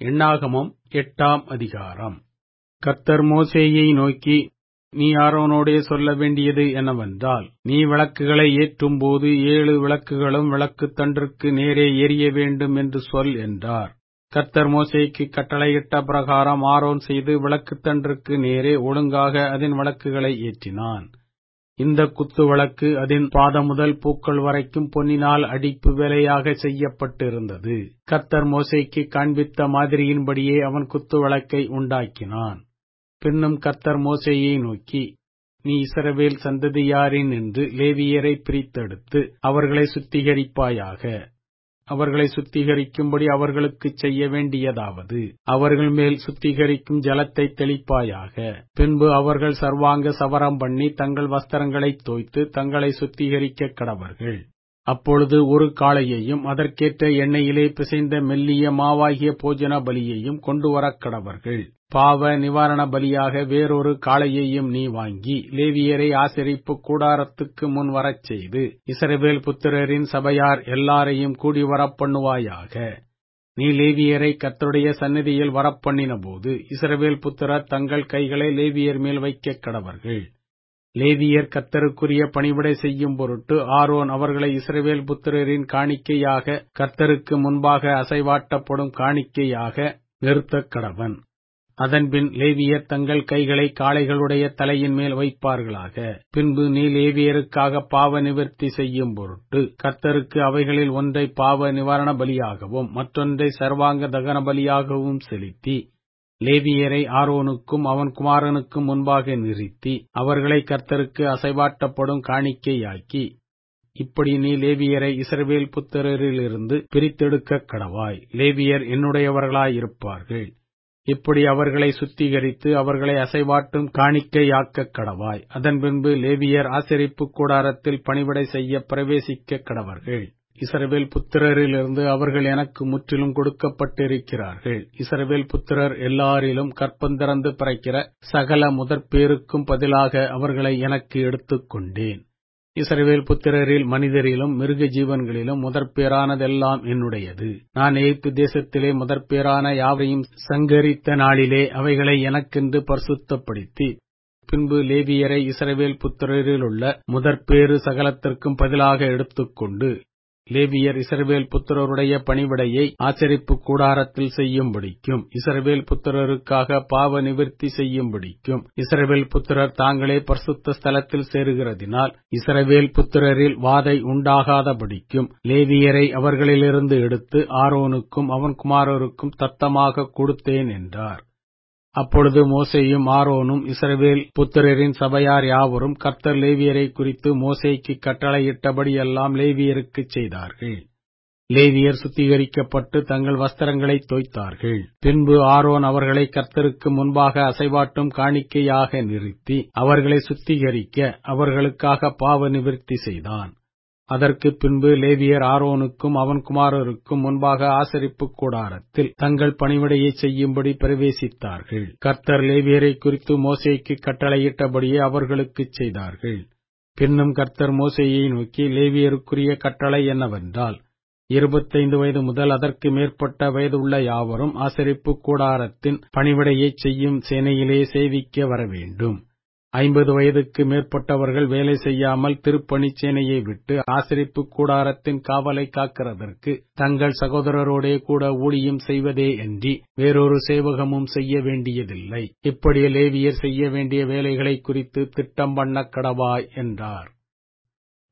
எண்ணாகமம் எட்டாம் அதிகாரம் கர்த்தர் மோசேயை நோக்கி நீ ஆரோனோடே சொல்ல வேண்டியது என்னவென்றால் நீ விளக்குகளை ஏற்றும்போது ஏழு விளக்குகளும் விளக்குத் தண்டிற்கு நேரே எரிய வேண்டும் என்று சொல் என்றார் கர்த்தர் மோசேக்கு கட்டளையிட்ட பிரகாரம் ஆரோன் செய்து விளக்குத் தண்டிற்கு நேரே ஒழுங்காக அதன் விளக்குகளை ஏற்றினான் இந்த குத்து விளக்கு அதன் பாதம் முதல் பூக்கள் வரைக்கும் பொன்னினால் அடிப்பு வேலையாக செய்யப்பட்டிருந்தது கர்த்தர் மோசேக்கு காண்பித்த மாதிரியின்படியே அவன் குத்து விளக்கை உண்டாக்கினான் பின்னும் கர்த்தர் மோசேயை நோக்கி நீ இஸ்ரவேல் சந்ததியாரின் என்று லேவியரை பிரித்தெடுத்து அவர்களை சுத்திகரிப்பாயாக அவர்களை சுத்திகரிக்கும்படி அவர்களுக்குச் செய்ய வேண்டியதாவது அவர்கள் மேல் சுத்திகரிக்கும் ஜலத்தை தெளிப்பாயாக பின்பு அவர்கள் சர்வாங்க சவரம் பண்ணி தங்கள் வஸ்திரங்களைத் தோய்த்து தங்களை சுத்திகரிக்க கடவர்கள் அப்பொழுது ஒரு காளையையும் அதற்கேற்ற எண்ணெயிலே பிசைந்த மெல்லிய மாவாகிய போஜன பலியையும் கொண்டு வரக் கடவர்கள் பாவ நிவாரண பலியாக வேறொரு காளையையும் நீ வாங்கி லேவியரை ஆசரிப்பு கூடாரத்துக்கு முன் வரச் செய்து இஸ்ரவேல் புத்திரரின் சபையார் எல்லாரையும் கூடி வரப்பண்ணுவாயாக நீ லேவியரை கர்த்தருடைய சந்நிதியில் வரப்பண்ணின போது இஸ்ரவேல் புத்திரர் தங்கள் கைகளை லேவியர் மேல் வைக்க கடவர்கள் லேவியர் கர்த்தருக்குரிய பணிவிடை செய்யும் பொருட்டு ஆரோன் அவர்களை இஸ்ரவேல் புத்திரரின் காணிக்கையாக கர்த்தருக்கு முன்பாக அசைவாட்டப்படும் காணிக்கையாக நிறுத்தக் கடவன் அதன்பின் லேவியர் தங்கள் கைகளை காளைகளுடைய தலையின் மேல் வைப்பார்களாக பின்பு நீ லேவியருக்காக பாவ நிவர்த்தி செய்யும் பொருட்டு கர்த்தருக்கு அவைகளில் ஒன்றை பாவ நிவாரண பலியாகவும் மற்றொன்றை சர்வாங்க தகன பலியாகவும் செலுத்தி லேவியரை ஆரோனுக்கும் அவன் குமாரனுக்கும் முன்பாக நிறுத்தி அவர்களை கர்த்தருக்கு அசைவாட்டப்படும் காணிக்கையாக்கி இப்படி நீ லேவியரை இஸ்ரவேல் புத்திரரிலிருந்து பிரித்தெடுக்க கடவாய் லேவியர் என்னுடையவர்களாயிருப்பார்கள் இப்படி அவர்களை சுத்திகரித்து அவர்களை அசைவாட்டும் காணிக்கையாக்க கடவாய் அதன் பின்பு லேவியர் ஆசரிப்பு கூடாரத்தில் பணிவிடை செய்ய பிரவேசிக்க கடவர்கள் இஸ்ரவேல் புத்திரரிலிருந்து அவர்கள் எனக்கு முற்றிலும் கொடுக்கப்பட்டிருக்கிறார்கள் இஸ்ரவேல் புத்திரர் எல்லாரிலும் கற்பந்திறந்து பிறக்கிற சகல முதற்பேருக்கும் பதிலாக அவர்களை எனக்கு எடுத்துக் கொண்டேன் இஸ்ரவேல் புத்திரரில் மனிதரிலும் மிருக ஜீவன்களிலும் முதற்பேரானதெல்லாம் என்னுடையது நான் எய்த்து தேசத்திலே முதற்பேரான யாவரையும் சங்கரித்த நாளிலே அவைகளை எனக்கென்று பரிசுத்தப்படுத்தி பின்பு லேவியரை இஸ்ரவேல் புத்திரரிலுள்ள முதற்பேறு சகலத்திற்கும் பதிலாக எடுத்துக்கொண்டு லேவியர் இஸ்ரவேல் புத்திரருடைய பணிவிடையை ஆச்சரிப்பு கூடாரத்தில் செய்யும்படிக்கும் இஸ்ரவேல் புத்திரருக்காக பாவ நிவர்த்தி செய்யும்படிக்கும் இஸ்ரவேல் புத்திரர் தாங்களே பரிசுத்த ஸ்தலத்தில் சேருகிறதினால் இஸ்ரவேல் புத்திரரில் வாதை உண்டாகாதபடிக்கும் லேவியரை அவர்களிலிருந்து எடுத்து ஆரோனுக்கும் அவன் குமாரருக்கும் தத்தமாக கொடுத்தேன் என்றார் அப்பொழுது மோசேயும் ஆரோனும் இஸ்ரவேல் புத்திரரின் சபையார் யாவரும் கர்த்தர் லேவியரை குறித்து மோசேக்கு கட்டளையிட்டபடியெல்லாம் லேவியருக்குச் செய்தார்கள் லேவியர் சுத்திகரிக்கப்பட்டு தங்கள் வஸ்திரங்களை தோய்த்தார்கள் பின்பு ஆரோன் அவர்களை கர்த்தருக்கு முன்பாக அசைவாட்டும் காணிக்கையாக நிறுத்தி அவர்களை சுத்திகரிக்க அவர்களுக்காக பாவ நிவர்த்தி செய்தான் அதற்கு பின்பு லேவியர் ஆரோனுக்கும் அவன் குமாரருக்கும் முன்பாக ஆசரிப்பு கூடாரத்தில் தங்கள் பணிவிடையை செய்யும்படி பிரவேசித்தார்கள் கர்த்தர் லேவியரை குறித்து மோசேக்கு கட்டளையிட்டபடியே அவர்களுக்குச் செய்தார்கள் பின்னும் கர்த்தர் மோசேயை நோக்கி லேவியருக்குரிய கட்டளை என்னவென்றால் இருபத்தைந்து வயது முதல் அதற்கு மேற்பட்ட வயதுள்ள யாவரும் ஆசரிப்பு கூடாரத்தின் பணிவிடையை செய்யும் சேனையிலே சேவிக்க வரவேண்டும் ஐம்பது வயதுக்கு மேற்பட்டவர்கள் வேலை செய்யாமல் திருப்பணி சேனையை விட்டு ஆசரிப்பு கூடாரத்தின் காவலை காக்கிறதற்கு தங்கள் சகோதரரோடே கூட ஊழியம் செய்வதே அன்றி வேறொரு சேவகமும் செய்ய வேண்டியதில்லை இப்படி லேவியர் செய்ய வேண்டிய வேலைகளை குறித்து திட்டம் பண்ண கடவாய் என்றார்